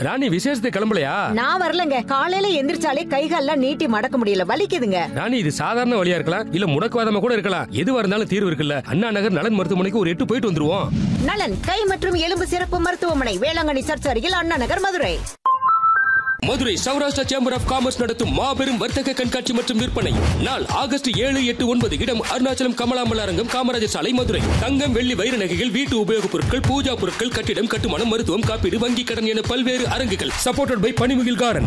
ராணி விசேஷத்துக்கு கிளம்பலையா நான் வரலங்க காலையில எந்திரிச்சாலே கைகால்லாம் நீட்டி மடக்க முடியல வலிக்குதுங்க ராணி இது சாதாரண வழியா இருக்கலாம் இல்ல முடக்குவாதமா கூட இருக்கலாம் எதுவா இருந்தாலும் தீர்வு இருக்குல்ல அண்ணா நகர் நலன் மருத்துவமனைக்கு ஒரு எட்டு போயிட்டு வந்துருவோம் நலன் கை மற்றும் எலும்பு சிறப்பு மருத்துவமனை வேளாங்கண்ணி சர்ச் அருகில் Anna Nagar Madurai Madurai Saurashtra chamber of commerce நடத்தும் மாபெரும் வர்த்தக கண்காட்சி மற்றும் விற்பனை நாள் ஆகஸ்ட் ஏழு எட்டு ஒன்பது இடம் அருணாச்சலம் கமலாம்பல் அரங்கம் காமராஜர் சாலை மதுரை தங்கம் வெள்ளி வைர நகைகள் வீட்டு உபயோகப் பொருட்கள் பூஜா பொருட்கள் கட்டிடம் கட்டுமானம் மருத்துவம் காப்பீடு வங்கி கடன் என பல்வேறு அரங்குகள் சப்போர்ட்டட் பை பனிமுகில் கார்டன்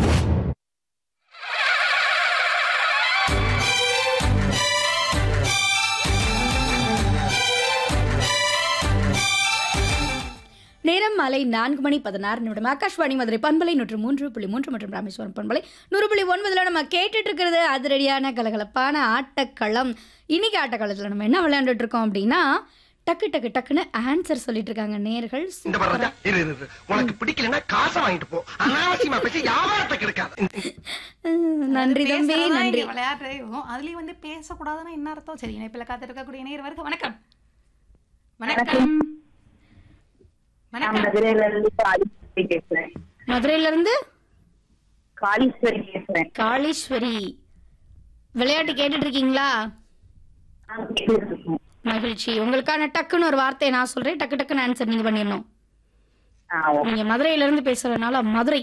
நேரம் மாலை நான்கு மணி பதினாறு நிமிடம் ஆகாஷ்வாணி மதுரை பண்பலை நூற்று மூன்று புள்ளி மூன்று மற்றும் ராமேஸ்வரம் பண்பலை நூறு புள்ளி ஒன்பதுல நம்ம கேட்டுட்டு இருக்கிறது அதிரடியான கலகலப்பான ஆட்டக்களம் இன்னைக்கு ஆட்டக்களத்தில் நம்ம என்ன விளையாண்டுட்டு இருக்கோம் அப்படின்னா டக்கு டக்கு டக்குன்னு ஆன்சர் சொல்லிட்டு இருக்காங்க நேர்கள் இந்த பாரு ராஜா, இரு இரு, இரு. உனக்கு பிடிக்கலன்னா காசை வாங்கிட்டு போ அனாவசியமா பேசி வியாபாரத்தை கெடுக்காத நன்றி தம்பி பேசுறதா நன்றி இங்க விளையாடுறோம் அதுலயும் வந்து பேசக்கூடாதுன்னா என்ன அர்த்தம் சரி இணைப்பில் காத்துட்டு இருக்கக்கூடிய நேர் வருக வணக்கம் வணக்கம் நான் வணக்கம் மதுரையில இருந்து காளீஸ்வரி பேசுறேன் மதுரையில இருந்து காளீஸ்வரி பேசுறேன் காளீஸ்வரி விளையாட்டு கேட்டுட்டு இருக்கீங்களா நான் கேட்டுட்டு இருக்கேன். மகிழ்ச்சி உங்களுக்கான டக்குன்னு ஒரு வார்த்தையை நான் சொல்றேன் டக்கு டக்குன்னு ஆன்சர் நீங்க பண்ணிடணும் ஆ, ஓ, நீங்க மதுரையில இருந்து பேசுறதுனால மதுரை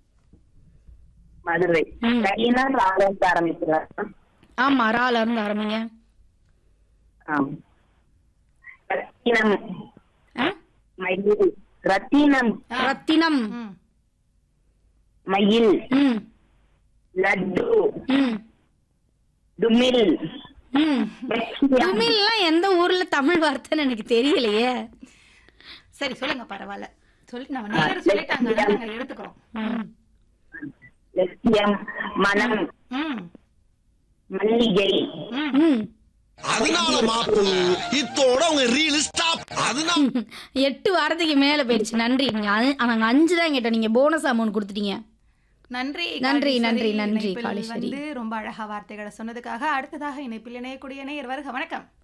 மதுரை ம். கையினா ராகம் ஆரம்பிக்கிறார் ஆமா ரால இருந்து ஆரம்பிங்க ரத்தினம் ஆ? மயில் ரத்தினம் ரத்தினம் ம். மயில் ம் லட்டு ம் துமில் ம் தமிழ்லாம் எந்த ஊர்ல தமிழ் வார்த்தைன்னு எனக்கு தெரியலையே சரி சொல்லுங்க பரவாயில்ல சொல்லி நம்ம நேர் சொல்லிட்டாங்க அதனால நாங்க எடுத்துக்கிறோம் ம். லட்சியம் மனம் ம். மல்லிகை ம். ம் அதனால மாப்பு இத்தோட உங்க ரீல் ஸ்டாப் அதனால எட்டு வாரத்துக்கு மேல போயிடுச்சு நன்றி நீங்க அ- நாங்க அஞ்சு தான் கேட்டோம் நீங்க போனஸ் அமௌண்ட் கொடுத்துட்டீங்க நன்றி நன்றி, காளீஸ்வரி. நன்றி, நன்றி, இணைப்பில் காளீஸ்வரி. வந்து ரொம்ப அழகா வார்த்தைகளை சொன்னதுக்காக அடுத்ததாக இணைப்பில் இணையக்கூடிய நேர் வருக வணக்கம்